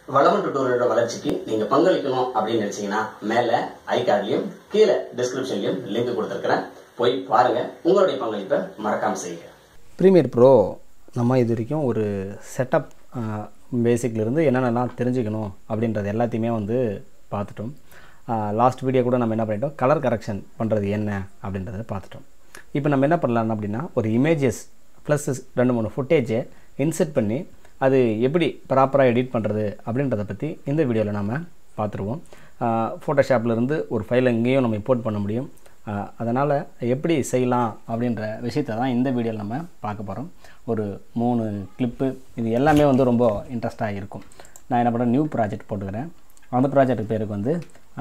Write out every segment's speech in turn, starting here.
வளமன் டுட்டோரியலோட வளர்ச்சிக்கு நீங்க பங்களிக்கணும் அப்படின்னு நினைச்சீங்கன்னா மேல ஐ கார்ட்லயும் கீழே டிஸ்கிரிப்ஷன்லயும் லிங்க் கொடுத்துருக்கிறேன் போய் பாருங்க உங்களுடைய பங்களிப்பை மறக்காம செய்யுங்க ப்ரீமியர் ப்ரோ நம்ம இது வரைக்கும் ஒரு செட்டப் பேசிக்லேருந்து என்னென்னலாம் தெரிஞ்சுக்கணும் அப்படின்றது எல்லாத்தையுமே வந்து பார்த்துட்டோம் லாஸ்ட் வீடியோ கூட நம்ம என்ன பண்ணிட்டோம் கலர் கரெக்ஷன் பண்ணுறது என்ன அப்படின்றத பார்த்துட்டோம் இப்போ நம்ம என்ன பண்ணலாம் அப்படின்னா ஒரு இமேஜஸ் ப்ளஸ் ரெண்டு மூணு ஃபுட்டேஜை இன்செர்ட் பண்ணி அது எப்படி ப்ராப்பராக எடிட் பண்ணுறது அப்படின்றத பற்றி இந்த வீடியோவில் நாம் பார்த்துருவோம் ஃபோட்டோஷாப்லேருந்து ஒரு ஃபைலை இங்கேயும் நம்ம இம்போர்ட் பண்ண முடியும் அதனால் எப்படி செய்யலாம் அப்படின்ற விஷயத்தை தான் இந்த வீடியோவில் நம்ம பார்க்க போகிறோம் ஒரு மூணு கிளிப்பு இது எல்லாமே வந்து ரொம்ப இன்ட்ரெஸ்டாக இருக்கும் நான் என்ன பண்ணுறேன் நியூ ப்ராஜெக்ட் போட்டுக்கிறேன் அந்த ப்ராஜெக்ட் பேருக்கு வந்து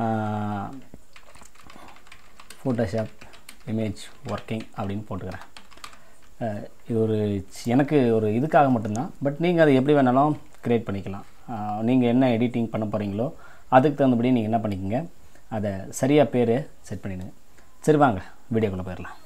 ஃபோட்டோஷாப் இமேஜ் ஒர்க்கிங் அப்படின்னு போட்டுக்கிறேன் அஹ் இது ஒரு சி- எனக்கு ஒரு இதுக்காக மட்டும்தான் பட் நீங்கள் அதை எப்படி வேணாலும் க்ரியேட் பண்ணிக்கலாம் நீங்கள் என்ன எடிட்டிங் பண்ண போகிறீங்களோ அதுக்கு தகுந்தபடி நீங்கள் என்ன பண்ணிக்கோங்க அதை சரியாக பேர் செட் பண்ணிடுங்க சரி வாங்க வீடியோக்குள்ளே போயிடலாம்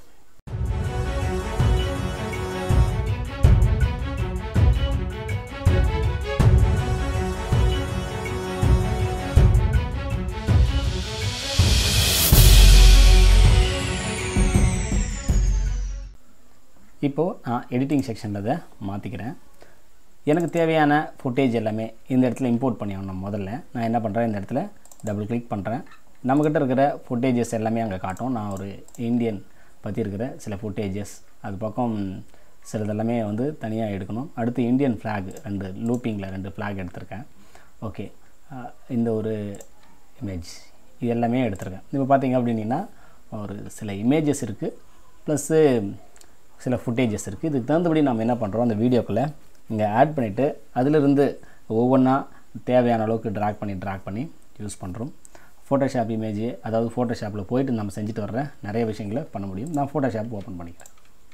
இப்போது நான் எடிட்டிங் செக்ஷனில் அதை மாற்றிக்கிறேன் எனக்கு தேவையான ஃபுட்டேஜ் எல்லாமே இந்த இடத்துல இம்போர்ட் பண்ணி ஆகணும் முதல்ல நான் என்ன பண்ணுறேன் இந்த இடத்துல டபுள் கிளிக் பண்ணுறேன் நம்மக்கிட்ட இருக்கிற ஃபுட்டேஜஸ் எல்லாமே அங்கே காட்டும் நான் ஒரு இந்தியன் பற்றி இருக்கிற சில ஃபுட்டேஜஸ் அது பக்கம் சிலதெல்லாமே வந்து தனியாக எடுக்கணும் அடுத்து இந்தியன் ஃப்ளாக் ரெண்டு லூப்பிங்கில் ரெண்டு ஃப்ளாக் எடுத்திருக்கேன் ஓகே இந்த ஒரு இமேஜ் இது எல்லாமே எடுத்திருக்கேன் இப்போ பார்த்தீங்க அப்படின்னா ஒரு சில இமேஜஸ் இருக்குது ப்ளஸ்ஸு சில ஃபுட்டேஜஸ் இருக்குது இதுக்கு தகுந்தபடி நம்ம என்ன பண்ணுறோம் அந்த வீடியோக்குள்ளே இங்கே ஆட் பண்ணிவிட்டு அதிலிருந்து ஒவ்வொன்றா தேவையான அளவுக்கு ட்ராக் பண்ணி ட்ராக் பண்ணி யூஸ் பண்ணுறோம் ஃபோட்டோஷாப் இமேஜ் அதாவது ஃபோட்டோஷாப்பில் போயிட்டு நம்ம செஞ்சுட்டு வர்ற நிறைய விஷயங்களை பண்ண முடியும் நான் ஃபோட்டோஷாப் ஓப்பன் பண்ணிக்கிறேன்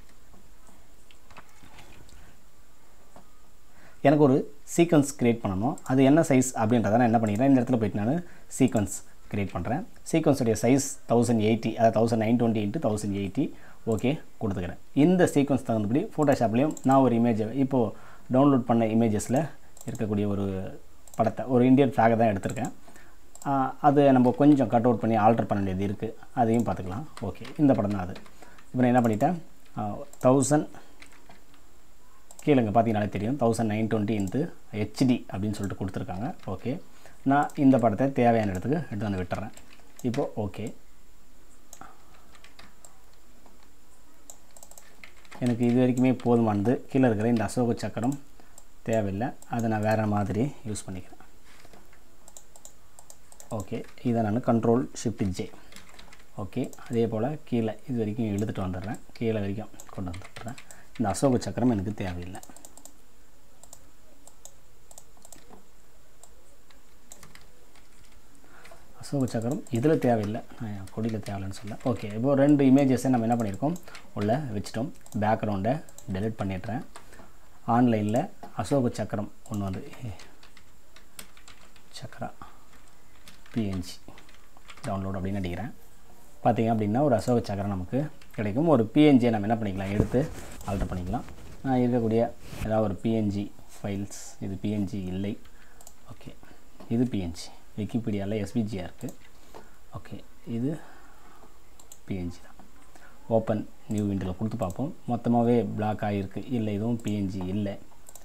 எனக்கு ஒரு சீக்வன்ஸ் க்ரியேட் பண்ணணும் அது என்ன சைஸ் அப்படின்றத நான் என்ன பண்ணிக்கிறேன் இந்த இடத்துல போயிட்டு நான் சீக்வன்ஸ் க்ரியேட் பண்ணுறேன் சீக்வன்ஸுடைய சைஸ் தௌசண்ட் எயிட்டி அதாவது thousand nine twenty into thousand eighty okay கொடுத்துக்கிறேன் இந்த சீக்வன்ஸ் தகுந்தபடி ஃபோட்டோஷாப்லேயும் நான் ஒரு இமேஜை இப்போது டவுன்லோட் பண்ண இமேஜஸில் இருக்கக்கூடிய ஒரு படத்தை ஒரு இந்தியன் ஃப்ளாகை தான் எடுத்திருக்கேன் ஆஹ் அது நம்ம கொஞ்சம் கட் அவுட் பண்ணி ஆல்டர் பண்ண வேண்டியது இருக்குது அதையும் பார்த்துக்கலாம் ஓகே இந்த படம் தான் அது இப்போ நான் என்ன பண்ணிட்டேன் தௌசண்ட் கீழேங்க பார்த்தீங்கனாலே தெரியும் thousand nine twenty into HD அப்படின்னு சொல்லிட்டு கொடுத்துருக்காங்க ஓகே நான் இந்த படத்தை தேவையான இடத்துக்கு எடுத்து வந்து விட்டுறேன் இப்போது ஓகே எனக்கு இது வரைக்குமே போதுமானது கீழே இருக்கிற இந்த அசோக சக்கரம் தேவையில்லை அதை நான் வேறு மாதிரி யூஸ் பண்ணிக்கிறேன் ஓகே இதை நான் கண்ட்ரோல் ஷிஃப்ட் ஜே ஓகே அதே போல் கீழே இது வரைக்கும் இழுத்துட்டு வந்துடுறேன் கீழே வரைக்கும் கொண்டு வந்துடுறேன் இந்த அசோக சக்கரம் எனக்கு தேவையில்லை அசோக சக்கரம் இதில் தேவையில்லை நான் கொடியில் தேவையில்லைன்னு சொல்ல ஓகே இப்போ ரெண்டு இமேஜஸை நம்ம என்ன பண்ணியிருக்கோம் உள்ளே வச்சுட்டோம் பேக்ரவுண்டை டெலிட் பண்ணிடுறேன் ஆன்லைனில் அசோக சக்கரம் ஒன்று வந்து சக்கரா பிஎன்ஜி டவுன்லோட் அப்படின்னு அடிக்கிறேன் பார்த்தீங்க அப்படின்னா ஒரு அசோக சக்கரம் நமக்கு கிடைக்கும் ஒரு பிஎன்ஜியை நம்ம என்ன பண்ணிக்கலாம் எடுத்து ஆல்டர் பண்ணிக்கலாம் நான் இருக்கக்கூடிய ஏதாவது ஒரு பிஎன்ஜி ஃபைல்ஸ் இது பிஎன்ஜி இல்லை ஓகே இது பிஎன்ஜி விக்கிபீடியாவில் எஸ்பிஜியாக இருக்குது ஓகே இது பிஎன்ஜி தான் ஓப்பன் நியூ விண்டோவில் கொடுத்து பார்ப்போம் மொத்தமாகவே பிளாக் ஆகிருக்கு இல்லை இதுவும் பிஎன்ஜி இல்லை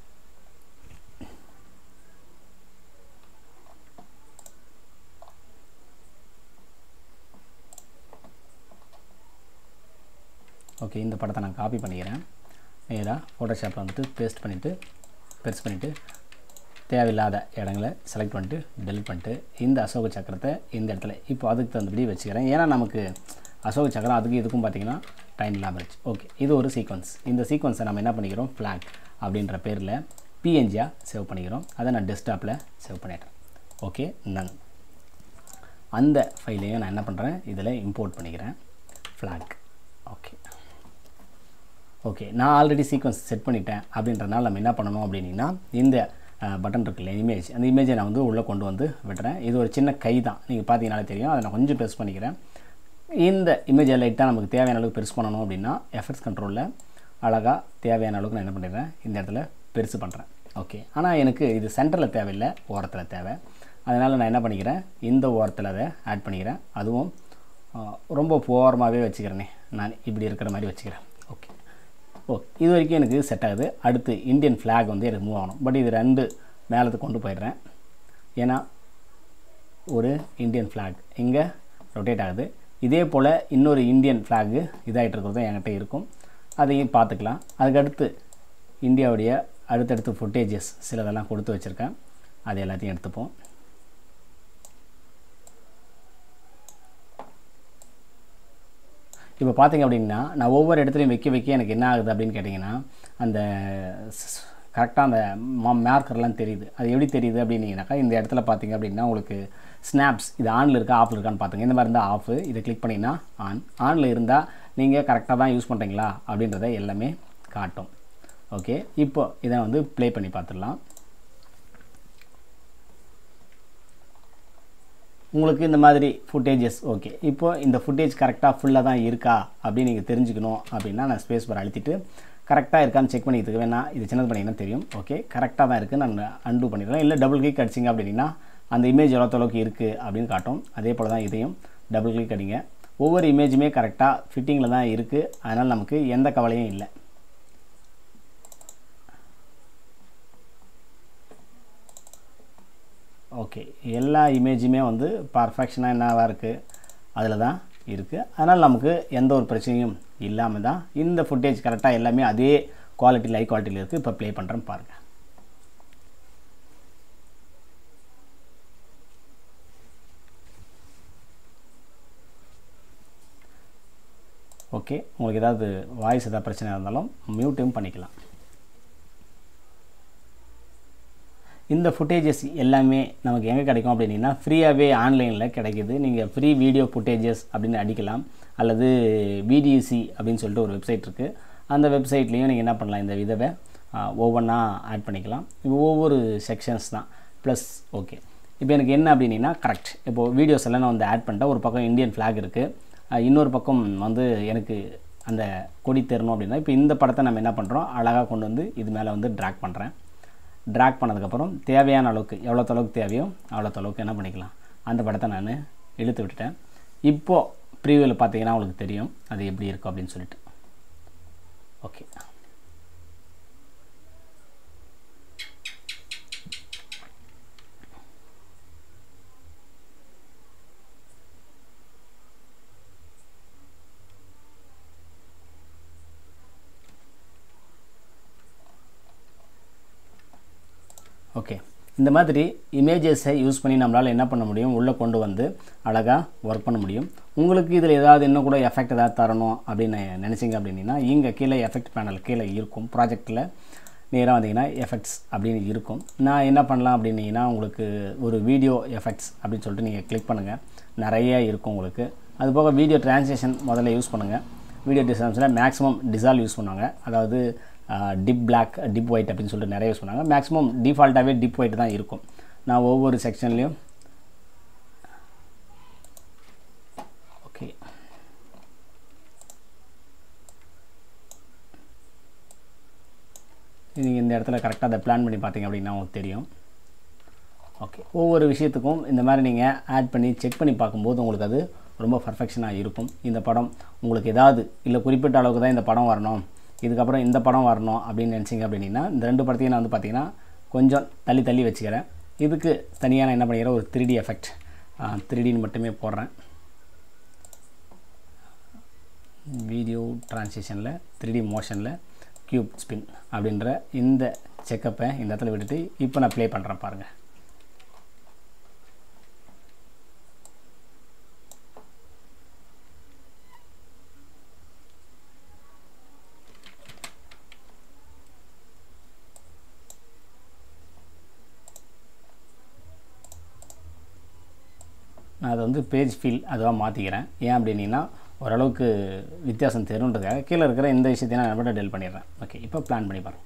ஓகே இந்த படத்தை நான் காப்பி பண்ணிக்கிறேன் நேராக ஃபோட்டோஷாப்பில் வந்துட்டு பேஸ்ட் பண்ணிவிட்டு பெருசு பண்ணிவிட்டு தேவையில்லாத இடங்களை செலக்ட் பண்ணிட்டு டெலிட் பண்ணிட்டு இந்த அசோக சக்கரத்தை இந்த இடத்துல இப்போ அதுக்கு தகுந்தபடி வச்சுக்கிறேன் ஏன்னா நமக்கு அசோக சக்கரம் அதுக்கு இதுக்கும் பார்த்தீங்கன்னா டைம் லேபரேஜ் ஓகே இது ஒரு சீக்வன்ஸ் இந்த சீக்வன்ஸை நம்ம என்ன பண்ணிக்கிறோம் ஃப்ளாக் அப்படின்ற பேரில் பிஎன்ஜியாக சேவ் பண்ணிக்கிறோம் அதை நான் டெஸ்க்டாப்பில் சேவ் பண்ணிடுறேன் ஓகே நன் அந்த ஃபைலையும் நான் என்ன பண்ணுறேன் இதில் இம்போர்ட் பண்ணிக்கிறேன் ஃப்ளாக் ஓகே ஓகே நான் ஆல்ரெடி சீக்வன்ஸ் செட் பண்ணிட்டேன் அப்படின்றனால நம்ம என்ன பண்ணணும் அப்படின்னா இந்த பட்டன் இருக்குல்ல இமேஜ் அந்த இமேஜை நான் வந்து உள்ளே கொண்டு வந்து விடுறேன் இது ஒரு சின்ன கை தான் நீங்கள் பார்த்தீங்கனாலே தெரியும் அதை நான் கொஞ்சம் பெருசு பண்ணிக்கிறேன் இந்த இமேஜை லைட்டாக நமக்கு தேவையான அளவுக்கு பெருசு பண்ணணும் அப்படின்னா எஃபெக்ட்ஸ் கண்ட்ரோலில் அழகாக தேவையான அளவுக்கு நான் என்ன பண்ணிடுறேன் இந்த இடத்துல பெருசு பண்ணுறேன் ஓகே ஆனால் எனக்கு இது சென்டரில் தேவையில்லை ஓரத்தில் தேவை அதனால் நான் என்ன பண்ணிக்கிறேன் இந்த ஓரத்தில் அதை ஆட் பண்ணிக்கிறேன் அதுவும் ஆ, ரொம்ப ஓரமாகவே வச்சுக்கிறேனே நான் இப்படி இருக்கிற மாதிரி வச்சுக்கிறேன் ஓகே ஓ இது வரைக்கும் எனக்கு செட் ஆகுது அடுத்து இந்தியன் ஃப்ளாக் வந்து எனக்கு மூவ் ஆகணும் பட் இது ரெண்டு மேலத்துக்கு கொண்டு போயிடுறேன் ஏன்னா ஒரு இந்தியன் ஃப்ளாக் இங்கே ரொட்டேட் ஆகுது இதே போல் இன்னொரு இந்தியன் ஃப்ளாகு இதாகிட்டு இருக்கிறதும் என்கிட்ட இருக்கும் அதையும் பார்த்துக்கலாம் அதுக்கடுத்து இந்தியாவுடைய அடுத்தடுத்து ஃபுட்டேஜஸ் சிலதெல்லாம் கொடுத்து வச்சுருக்கேன் அது எல்லாத்தையும் எடுத்துப்போம் இப்போ பார்த்தீங்க அப்படின்னா நான் ஒவ்வொரு இடத்துலையும் வைக்க வைக்க எனக்கு என்ன ஆகுது அப்படின்னு கேட்டிங்கன்னா அந்த கரெக்டாக அந்த மார்க்கர்லாம் தெரியுது அது எப்படி தெரியுது அப்படின்னீங்கனாக்கா இந்த இடத்துல பார்த்தீங்க அப்படின்னா உங்களுக்கு ஸ்னாப்ஸ் இது ஆனில் இருக்கா ஆஃபில் இருக்கான்னு பார்த்துங்க இந்த மாதிரி இருந்தால் ஆஃப் இதை கிளிக் பண்ணிங்கன்னா ஆன் ஆனில் இருந்தால் நீங்கள் கரெக்டாக தான் யூஸ் பண்ணுறீங்களா அப்படின்றத எல்லாமே காட்டும் ஓகே இப்போ இதை வந்து ப்ளே பண்ணி பார்த்துடலாம் உங்களுக்கு இந்த மாதிரி ஃபுட்டேஜஸ் ஓகே இப்போ இந்த ஃபுட்டேஜ் கரெக்டாக ஃபுல்லாக தான் இருக்கா அப்படின்னு நீங்கள் தெரிஞ்சுக்கணும் அப்படின்னா நான் ஸ்பேஸ் பார் அழுத்திட்டு கரெக்டாக இருக்கான்னு செக் பண்ணிக்கிறதுக்கு வேணா இது சின்னது பண்ணிங்கன்னா தெரியும் ஓகே கரெக்டாக தான் இருக்குது நான் அன்டூ பண்ணிடுறேன் இல்லை டபுள் கிளிக் அடிச்சிங்க அப்படின்னா அந்த இமேஜ் எவ்வளோ அளவுக்கு இருக்குது அப்படின்னு காட்டும் அதே போல் தான் இதையும் டபுள் கிளிக் அடிங்க ஒவ்வொரு இமேஜுமே கரெக்டாக ஃபிட்டிங்கில் தான் இருக்குது அதனால் நமக்கு எந்த கவலையும் இல்லை ஓகே எல்லா இமேஜுமே வந்து பர்ஃபெக்ஷனாக என்னவாக இருக்குது அதில் தான் இருக்குது அதனால் நமக்கு எந்த ஒரு பிரச்சனையும் இல்லாமல் தான் இந்த ஃபுட்டேஜ் கரெக்டாக எல்லாமே அதே குவாலிட்டியில் ஹை குவாலிட்டியில் இருக்குது இப்போ ப்ளே பண்ணுறேன் பாருங்கள் ஓகே உங்களுக்கு ஏதாவது வாய்ஸ் ஏதாவது பிரச்சனை இருந்தாலும் மியூட்டும் பண்ணிக்கலாம் இந்த ஃபுட்டேஜஸ் எல்லாமே நமக்கு எங்கே கிடைக்கும் அப்படின்னா ஃப்ரீயாகவே ஆன்லைனில் கிடைக்கிது நீங்கள் ஃப்ரீ வீடியோ ஃபுட்டேஜஸ் அப்படின்னு அடிக்கலாம் அல்லது பிடிசி அப்படின்னு சொல்லிட்டு ஒரு வெப்சைட் இருக்குது அந்த வெப்சைட்லேயும் நீங்கள் என்ன பண்ணலாம் இந்த விதவை ஒவ்வொன்றா ஆட் பண்ணிக்கலாம் இது ஒவ்வொரு செக்ஷன்ஸ் தான் ப்ளஸ் ஓகே இப்போ எனக்கு என்ன அப்படின்னா கரெக்ட் இப்போது வீடியோஸ் எல்லாம் நான் வந்து ஆட் பண்ணிட்டேன் ஒரு பக்கம் இந்தியன் ஃப்ளாக் இருக்குது இன்னொரு பக்கம் வந்து எனக்கு அந்த கொடி தெரணும் அப்படின்னா இப்போ இந்த படத்தை நம்ம என்ன பண்ணுறோம் அழகாக கொண்டு வந்து இது மேலே வந்து ட்ராக் பண்ணுறேன் ட்ராக் பண்ணதுக்கப்புறம் தேவையான அளவுக்கு எவ்வளோ அளவுக்கு தேவையோ அவ்வளோ அளவுக்கு என்ன பண்ணிக்கலாம் அந்த படத்தை நான் இழுத்து விட்டுட்டேன் இப்போது ப்ரீவியூவில் பார்த்தீங்கன்னா உங்களுக்கு தெரியும் அது எப்படி இருக்கும் அப்படின்னு சொல்லிட்டு ஓகே ஓகே இந்த மாதிரி இமேஜஸை யூஸ் பண்ணி நம்மளால் என்ன பண்ண முடியும் உள்ளே கொண்டு வந்து அழகாக ஒர்க் பண்ண முடியும் உங்களுக்கு இதில் ஏதாவது இன்னும் கூட எஃபெக்ட் ஏதாவது தரணும் அப்படின்னு நினச்சிங்க அப்படின்னா இங்கே கீழே எஃபெக்ட் பேனல் கீழே இருக்கும் ப்ராஜெக்டில் நேராக வந்தீங்கன்னா எஃபெக்ட்ஸ் அப்படின்னு இருக்கும் நான் என்ன பண்ணலாம் அப்படின்னீங்கன்னா உங்களுக்கு ஒரு வீடியோ எஃபெக்ட்ஸ் அப்படின்னு சொல்லிட்டு நீங்கள் கிளிக் பண்ணுங்கள் நிறைய இருக்கும் உங்களுக்கு அது போக வீடியோ ட்ரான்ஸ்லேஷன் முதல்ல யூஸ் பண்ணுங்கள் வீடியோ டிசைன்ஸில் மேக்ஸிமம் டிசால்வ் யூஸ் பண்ணுவாங்க அதாவது டிப் பிளாக் டிப் ஒயிட் அப்படின்னு சொல்லிட்டு நிறைய யூஸ் பண்ணாங்க மேக்ஸிமம் டிஃபால்ட்டாகவே டிப் ஒயிட் தான் இருக்கும் நான் ஒவ்வொரு செக்ஷன்லேயும் ஓகே நீங்கள் இந்த இடத்துல கரெக்டாக அதை பிளான் பண்ணி பார்த்தீங்க அப்படின்னா உங்களுக்கு தெரியும் ஓகே ஒவ்வொரு விஷயத்துக்கும் இந்த மாதிரி நீங்கள் ஆட் பண்ணி செக் பண்ணி பார்க்கும்போது உங்களுக்கு அது ரொம்ப பர்ஃபெக்ஷனாக இருக்கும் இந்த படம் உங்களுக்கு ஏதாவது இல்லை குறிப்பிட்ட அளவுக்கு தான் இந்த படம் வரணும் இதுக்கப்புறம் இந்த படம் வரணும் அப்படின்னு நினச்சிங்க அப்படின்னா இந்த ரெண்டு படத்தையும் நான் வந்து பார்த்தீங்கன்னா கொஞ்சம் தள்ளி தள்ளி வச்சுக்கிறேன் இதுக்கு தனியாக நான் என்ன பண்ணிக்கிறேன் ஒரு த்ரீ டி எஃபெக்ட் த்ரீ டின்னு மட்டுமே போடுறேன் வீடியோ ட்ரான்ஸ்லேஷனில் த்ரீ டி மோஷனில் க்யூப் ஸ்பின் அப்படின்ற இந்த செக்கப்பை இந்த இடத்துல விட்டுட்டு இப்போ நான் ப்ளே பண்ணுறேன் பாருங்கள் நான் அதை வந்து பேஜ் ஃபீல் அதுவாக மாற்றிக்கிறேன் ஏன் அப்படின்னா ஓரளவுக்கு வித்தியாசம் தெரியுன்றதுக்காக கீழே இருக்கிற இந்த விஷயத்தையும் நான் மட்டும் டெல் பண்ணிடுறேன் ஓகே இப்போ பிளான் பண்ணி பாருங்கள்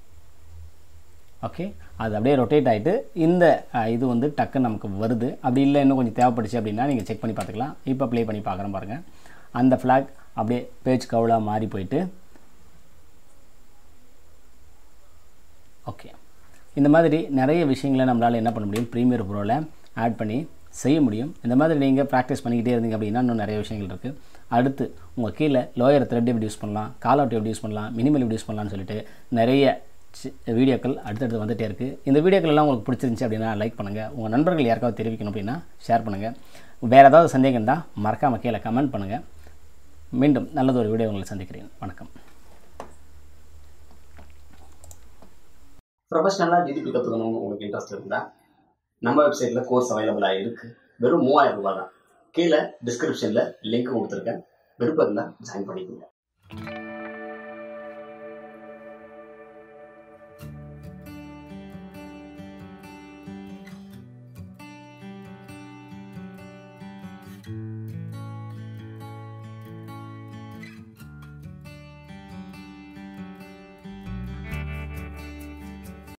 ஓகே அது அப்படியே ரொட்டேட் ஆகிட்டு இந்த அஹ், இது வந்து டக்குன்னு நமக்கு வருது அப்படி இல்லை இன்னும் கொஞ்சம் தேவைப்படுச்சு அப்படின்னா நீங்கள் செக் பண்ணி பார்த்துக்கலாம் இப்போ ப்ளே பண்ணி பார்க்குறேன் பாருங்கள் அந்த ஃப்ளாக் அப்படியே பேஜ் கவுலாக மாறி போயிட்டு ஓகே இந்த மாதிரி நிறைய விஷயங்களை நம்மளால் என்ன பண்ண முடியும் ப்ரீமியர் ப்ரோவில் ஆட் பண்ணி செய்ய முடியும் இந்த மாதிரி நீங்கள் ப்ராக்டிஸ் பண்ணிக்கிட்டே இருந்தீங்க அப்படின்னா இன்னும் நிறைய விஷயங்கள் இருக்குது அடுத்து உங்கள் கீழே லோயர் த்ரெட் எப்படி யூஸ் பண்ணலாம் கால் அவுட் எப்படி யூஸ் பண்ணலாம் மினிமல் எப்படி யூஸ் பண்ணலாம்னு சொல்லிட்டு நிறைய சி- வீடியோக்கள் அடுத்தடுத்து வந்துகிட்டே இருக்குது இந்த வீடியோக்கள் எல்லாம் உங்களுக்கு பிடிச்சிருந்துச்சி அப்படின்னா லைக் பண்ணுங்கள் உங்கள் நண்பர்கள் யாருக்காவது தெரிவிக்கணும் அப்படின்னா ஷேர் பண்ணுங்கள் வேறு ஏதாவது சந்தேகம் இருந்தால் மறக்காமல் கீழே கமெண்ட் பண்ணுங்கள் மீண்டும் நல்லது ஒரு வீடியோ உங்களை சந்திக்கிறேன் வணக்கம் ப்ரொஃபஷனலாக டிடிபி கற்றுக்கணும்னு உங்களுக்கு இன்ட்ரெஸ்ட் இருந்தால் நம்ம வெப்சைட்டில் கோர்ஸ் அவைலபிளாக இருக்குது வெறும் மூவாயிரம் ரூபாய் தான் கீழே டிஸ்கிரிப்ஷனில் லிங்க் கொடுத்துருக்கேன் விருப்பம் இருந்தால் ஜாயின் பண்ணிக்கோங்க